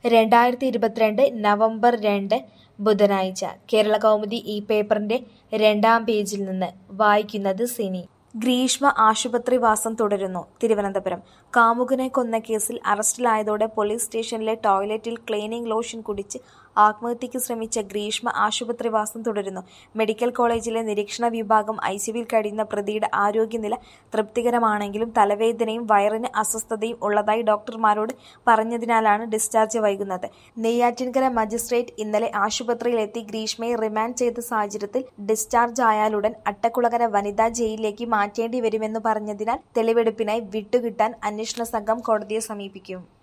രണ്ടായിരത്തി ഇരുപത്തിരണ്ട് നവംബർ രണ്ട് ബുധനാഴ്ച കേരളകൗമുദി ഈ പേപ്പറിന്റെ രണ്ടാം പേജിൽ നിന്ന് വായിക്കുന്നത് സിനി ഗ്രീഷ്മ ആശുപത്രിവാസം തുടരുന്നു തിരുവനന്തപുരം കാമുകനെ കൊന്ന കേസിൽ അറസ്റ്റിലായതോടെ പോലീസ് സ്റ്റേഷനിലെ ടോയ്ലറ്റിൽ ക്ലീനിംഗ് ലോഷൻ കുടിച്ച് ആത്മഹത്യയ്ക്ക് ശ്രമിച്ച ഗ്രീഷ്മ ആശുപത്രിവാസം തുടരുന്നു മെഡിക്കൽ കോളേജിലെ നിരീക്ഷണ വിഭാഗം ഐസിയുവിൽ കഴിയുന്ന പ്രതിയുടെ ആരോഗ്യനില തൃപ്തികരമാണെങ്കിലും തലവേദനയും വയറിന് അസ്വസ്ഥതയും ഉള്ളതായി ഡോക്ടർമാരോട് പറഞ്ഞതിനാലാണ് ഡിസ്ചാർജ് വൈകുന്നത് നെയ്യാറ്റിൻകര മജിസ്ട്രേറ്റ് ഇന്നലെ ആശുപത്രിയിലെത്തി ഗ്രീഷ്മയെ റിമാൻഡ് ചെയ്ത സാഹചര്യത്തിൽ ഡിസ്ചാർജ് ആയാലുടൻ അട്ടക്കുളങ്ങര വനിതാ ജയിലിലേക്ക് മാറ്റേണ്ടി വരുമെന്ന് പറഞ്ഞതിനാൽ തെളിവെടുപ്പിനായി വിട്ടുകിട്ടാൻ അന്വേഷണ സംഘം കോടതിയെ സമീപിക്കും